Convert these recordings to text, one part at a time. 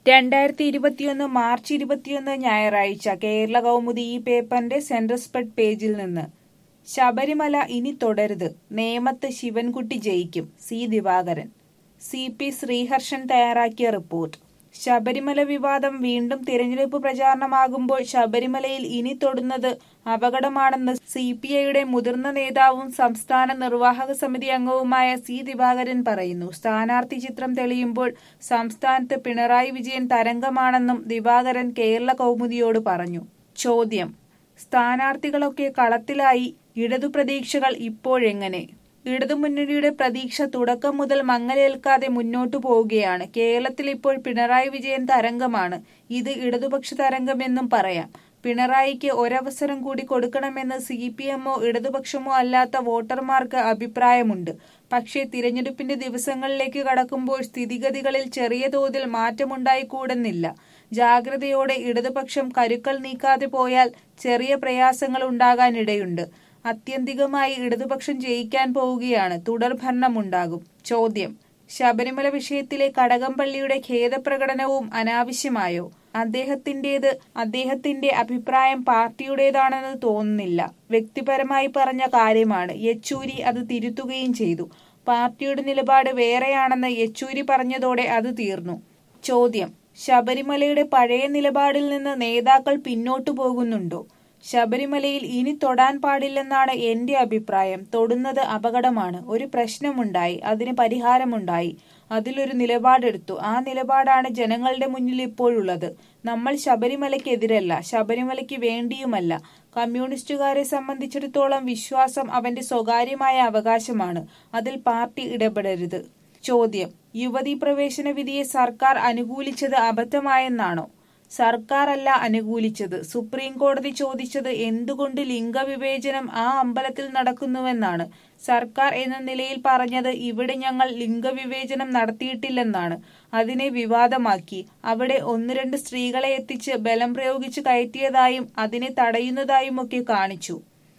രണ്ടായിരത്തി ഇരുപത്തിയൊന്ന് മാർച്ച് ഇരുപത്തിയൊന്ന് ഞായറാഴ്ച കേരള കൗമുദി ഈ പേപ്പറിന്റെ സെൻട്രൽ സ്പ്രെഡ് പേജിൽ നിന്ന് ശബരിമല ഇനി തുടരുത് നേമത്ത് ശിവൻകുട്ടി ജയിക്കും C Divakaran C P Sreeharshan തയ്യാറാക്കിയ റിപ്പോർട്ട് ശബരിമല വിവാദം വീണ്ടും തിരഞ്ഞെടുപ്പ് പ്രചാരണമാകുമ്പോൾ ശബരിമലയിൽ ഇനി തൊടുന്നത് അപകടമാണെന്ന് സി പി ഐയുടെ മുതിർന്ന നേതാവും സംസ്ഥാന നിർവാഹക സമിതി അംഗവുമായ സി ദിവാകരൻ പറയുന്നു സ്ഥാനാർത്ഥി ചിത്രം തെളിയുമ്പോൾ സംസ്ഥാനത്ത് പിണറായി വിജയൻ തരംഗമാണെന്നും ദിവാകരൻ കേരള കൗമുദിയോട് പറഞ്ഞു ചോദ്യം സ്ഥാനാർത്ഥികളൊക്കെ കളത്തിലായി ഇടതു പ്രതീക്ഷകൾ ഇപ്പോഴെങ്ങനെ ഇടതുമുന്നണിയുടെ പ്രതീക്ഷ തുടക്കം മുതൽ മങ്ങലേൽക്കാതെ മുന്നോട്ടു പോവുകയാണ് കേരളത്തിൽ ഇപ്പോൾ പിണറായി വിജയൻ തരംഗമാണ് ഇത് ഇടതുപക്ഷ തരംഗമെന്നും പറയാം പിണറായിക്ക് ഒരവസരം കൂടി കൊടുക്കണമെന്ന് സി പി എമ്മോ ഇടതുപക്ഷമോ അല്ലാത്ത വോട്ടർമാർക്ക് അഭിപ്രായമുണ്ട് പക്ഷേ തിരഞ്ഞെടുപ്പിന്റെ ദിവസങ്ങളിലേക്ക് കടക്കുമ്പോൾ സ്ഥിതിഗതികളിൽ ചെറിയ തോതിൽ മാറ്റമുണ്ടായിക്കൂടുന്നില്ല ജാഗ്രതയോടെ ഇടതുപക്ഷം കരുക്കൾ നീക്കാതെ പോയാൽ ചെറിയ പ്രയാസങ്ങൾ ഉണ്ടാകാനിടയുണ്ട് അത്യന്തികമായി ഇടതുപക്ഷം ജയിക്കാൻ പോവുകയാണ് തുടർഭരണമുണ്ടാകും ചോദ്യം ശബരിമല വിഷയത്തിലെ കടകംപള്ളിയുടെ ഖേദപ്രകടനവും അനാവശ്യമായോ അദ്ദേഹത്തിന്റേത് അദ്ദേഹത്തിന്റെ അഭിപ്രായം പാർട്ടിയുടേതാണെന്ന് തോന്നുന്നില്ല വ്യക്തിപരമായി പറഞ്ഞ കാര്യമാണ് യെച്ചൂരി അത് തിരുത്തുകയും ചെയ്തു പാർട്ടിയുടെ നിലപാട് വേറെയാണെന്ന് യെച്ചൂരി പറഞ്ഞതോടെ അത് തീർന്നു ചോദ്യം ശബരിമലയുടെ പഴയ നിലപാടിൽ നിന്ന് നേതാക്കൾ പിന്നോട്ടു പോകുന്നുണ്ടോ ശബരിമലയിൽ ഇനി തൊടാൻ പാടില്ലെന്നാണ് എന്റെ അഭിപ്രായം തൊടുന്നത് അപകടമാണ് ഒരു പ്രശ്നമുണ്ടായി അതിന് പരിഹാരമുണ്ടായി അതിലൊരു നിലപാടെടുത്തു ആ നിലപാടാണ് ജനങ്ങളുടെ മുന്നിൽ ഇപ്പോഴുള്ളത് നമ്മൾ ശബരിമലയ്ക്കെതിരല്ല ശബരിമലയ്ക്ക് വേണ്ടിയുമല്ല കമ്മ്യൂണിസ്റ്റുകാരെ സംബന്ധിച്ചിടത്തോളം വിശ്വാസം അവന്റെ സ്വകാര്യമായ അവകാശമാണ് അതിൽ പാർട്ടി ഇടപെടരുത് ചോദ്യം യുവതീ പ്രവേശന വിധിയെ സർക്കാർ അനുകൂലിച്ചത് അബദ്ധമായെന്നാണോ സർക്കാരല്ല അനുകൂലിച്ചത് സുപ്രീം കോടതി ചോദിച്ചത് എന്തുകൊണ്ട് ലിംഗവിവേചനം ആ അമ്പലത്തിൽ നടക്കുന്നുവെന്നാണ് സർക്കാർ എന്ന നിലയിൽ പറഞ്ഞത് ഇവിടെ ഞങ്ങൾ ലിംഗവിവേചനം നടത്തിയിട്ടില്ലെന്നാണ് അതിനെ വിവാദമാക്കി അവിടെ ഒന്ന് രണ്ട് സ്ത്രീകളെ എത്തിച്ച് ബലം പ്രയോഗിച്ച് കയറ്റിയതായും അതിനെ തടയുന്നതായുമൊക്കെ കാണിച്ചു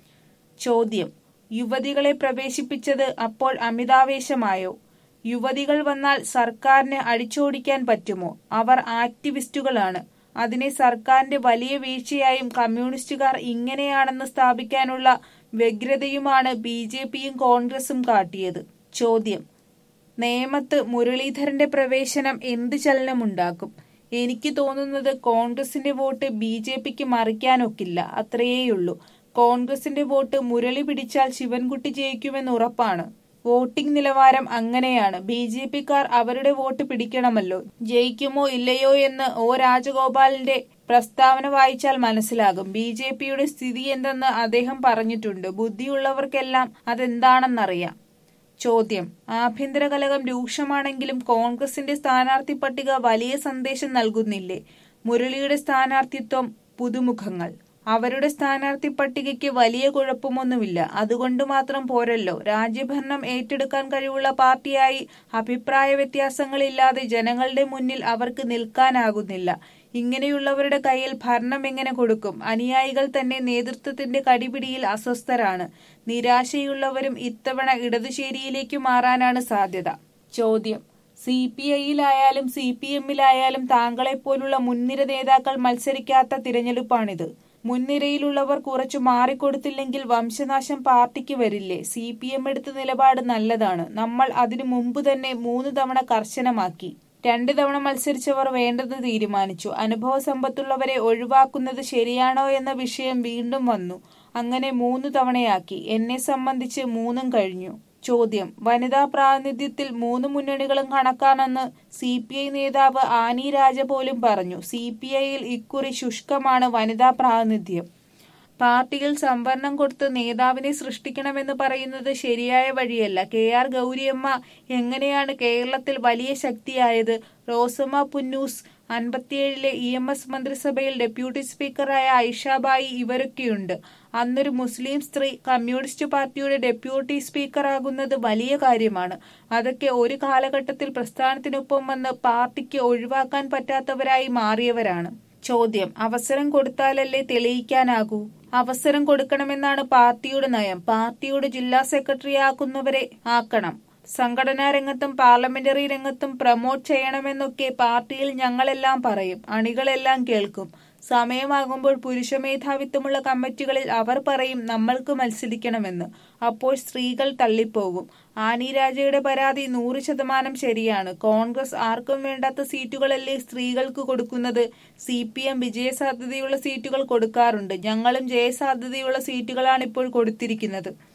ചോദ്യം യുവതികളെ പ്രവേശിപ്പിച്ചത് അപ്പോൾ അമിതാവേശമായോ യുവതികൾ വന്നാൽ സർക്കാരിന് അടിച്ചോടിക്കാൻ പറ്റുമോ അവർ ആക്ടിവിസ്റ്റുകളാണ് അതിനെ സർക്കാരിന്റെ വലിയ വീഴ്ചയായും കമ്മ്യൂണിസ്റ്റുകാർ ഇങ്ങനെയാണെന്ന് സ്ഥാപിക്കാനുള്ള വ്യഗ്രതയുമാണ് ബി ജെ പിയും കോൺഗ്രസും കാട്ടിയത് ചോദ്യം നേമത്ത് മുരളീധരന്റെ പ്രവേശനം എന്ത് ചലനമുണ്ടാക്കും എനിക്ക് തോന്നുന്നത് കോൺഗ്രസിന്റെ വോട്ട് ബി ജെ പിക്ക് മറിക്കാനൊക്കില്ല അത്രയേയുള്ളൂ കോൺഗ്രസിന്റെ വോട്ട് മുരളി പിടിച്ചാൽ ശിവൻകുട്ടി ജയിക്കുമെന്ന് ഉറപ്പാണ് വോട്ടിംഗ് നിലവാരം അങ്ങനെയാണ് ബി ജെ പിക്കാർ അവരുടെ വോട്ട് പിടിക്കണമല്ലോ ജയിക്കുമോ ഇല്ലയോ എന്ന് ഒ രാജഗോപാലിന്റെ പ്രസ്താവന വായിച്ചാൽ മനസ്സിലാകും ബി ജെ പിയുടെ സ്ഥിതി എന്തെന്ന് അദ്ദേഹം പറഞ്ഞിട്ടുണ്ട് ബുദ്ധിയുള്ളവർക്കെല്ലാം അതെന്താണെന്നറിയാം ചോദ്യം ആഭ്യന്തര കലകം രൂക്ഷമാണെങ്കിലും കോൺഗ്രസിന്റെ സ്ഥാനാർത്ഥി പട്ടിക വലിയ സന്ദേശം നൽകുന്നില്ലേ മുരളിയുടെ സ്ഥാനാർത്ഥിത്വം പുതുമുഖങ്ങൾ അവരുടെ സ്ഥാനാർത്ഥി പട്ടികയ്ക്ക് വലിയ കുഴപ്പമൊന്നുമില്ല അതുകൊണ്ട് മാത്രം പോരല്ലോ രാജ്യഭരണം ഏറ്റെടുക്കാൻ കഴിവുള്ള പാർട്ടിയായി അഭിപ്രായ വ്യത്യാസങ്ങളില്ലാതെ ജനങ്ങളുടെ മുന്നിൽ അവർക്ക് നിൽക്കാനാകുന്നില്ല ഇങ്ങനെയുള്ളവരുടെ കയ്യിൽ ഭരണം എങ്ങനെ കൊടുക്കും അനുയായികൾ തന്നെ നേതൃത്വത്തിന്റെ കടിപിടിയിൽ അസ്വസ്ഥരാണ് നിരാശയുള്ളവരും ഇത്തവണ ഇടതുശേരിയിലേക്ക് മാറാനാണ് സാധ്യത ചോദ്യം സി പി ഐയിലായാലും സി പി എമ്മിലായാലും താങ്കളെപ്പോലുള്ള മുൻനിര നേതാക്കൾ മത്സരിക്കാത്ത തിരഞ്ഞെടുപ്പാണിത് മുൻനിരയിലുള്ളവർ കുറച്ചു മാറിക്കൊടുത്തില്ലെങ്കിൽ വംശനാശം പാർട്ടിക്ക് വരില്ലേ സി പി എം എടുത്ത നിലപാട് നല്ലതാണ് നമ്മൾ അതിനു മുമ്പ് തന്നെ മൂന്ന് തവണ കർശനമാക്കി രണ്ട് തവണ മത്സരിച്ചവർ വേണ്ടെന്ന് തീരുമാനിച്ചു അനുഭവ സമ്പത്തുള്ളവരെ ഒഴിവാക്കുന്നത് ശരിയാണോ എന്ന വിഷയം വീണ്ടും വന്നു അങ്ങനെ മൂന്ന് തവണയാക്കി എന്നെ സംബന്ധിച്ച് മൂന്നും കഴിഞ്ഞു ചോദ്യം വനിതാ പ്രാതിനിധ്യത്തിൽ മൂന്ന് മുന്നണികളും കണക്കാണെന്ന് സി പി ഐ നേതാവ് ആനി രാജ പോലും പറഞ്ഞു സി പി ഐയിൽ ഇക്കുറി ശുഷ്കമാണ് വനിതാ പ്രാതിനിധ്യം പാർട്ടിയിൽ സംവരണം കൊടുത്ത് നേതാവിനെ സൃഷ്ടിക്കണമെന്ന് പറയുന്നത് ശരിയായ വഴിയല്ല കെ ആർ ഗൗരിയമ്മ എങ്ങനെയാണ് കേരളത്തിൽ വലിയ ശക്തിയായത് റോസമ്മ പുന്നൂസ് അൻപത്തിയേഴിലെ ഇ എം എസ് മന്ത്രിസഭയിൽ ഡെപ്യൂട്ടി സ്പീക്കറായ ഐഷാബായി ഇവരൊക്കെയുണ്ട് അന്നൊരു മുസ്ലിം സ്ത്രീ കമ്മ്യൂണിസ്റ്റ് പാർട്ടിയുടെ ഡെപ്യൂട്ടി സ്പീക്കറാകുന്നത് വലിയ കാര്യമാണ് അതൊക്കെ ഒരു കാലഘട്ടത്തിൽ പ്രസ്ഥാനത്തിനൊപ്പം വന്ന് പാർട്ടിക്ക് ഒഴിവാക്കാൻ പറ്റാത്തവരായി മാറിയവരാണ് ചോദ്യം അവസരം കൊടുത്താലല്ലേ തെളിയിക്കാനാകൂ അവസരം കൊടുക്കണമെന്നാണ് പാർട്ടിയുടെ നയം പാർട്ടിയുടെ ജില്ലാ സെക്രട്ടറി ആക്കുന്നവരെ ആക്കണം സംഘടനാ രംഗത്തും പാർലമെന്ററി രംഗത്തും പ്രമോട്ട് ചെയ്യണമെന്നൊക്കെ പാർട്ടിയിൽ ഞങ്ങളെല്ലാം പറയും അണികളെല്ലാം കേൾക്കും സമയമാകുമ്പോൾ പുരുഷ മേധാവിത്വമുള്ള കമ്മിറ്റികളിൽ അവർ പറയും നമ്മൾക്ക് മത്സരിക്കണമെന്ന് അപ്പോൾ സ്ത്രീകൾ തള്ളിപ്പോകും ആനി രാജയുടെ പരാതി നൂറ് ശതമാനം ശരിയാണ് കോൺഗ്രസ് ആർക്കും വേണ്ടാത്ത സീറ്റുകളല്ലേ സ്ത്രീകൾക്ക് കൊടുക്കുന്നത് സി പി എം വിജയസാധ്യതയുള്ള സീറ്റുകൾ കൊടുക്കാറുണ്ട് ഞങ്ങളും ജയസാധ്യതയുള്ള സീറ്റുകളാണ് ഇപ്പോൾ കൊടുത്തിരിക്കുന്നത്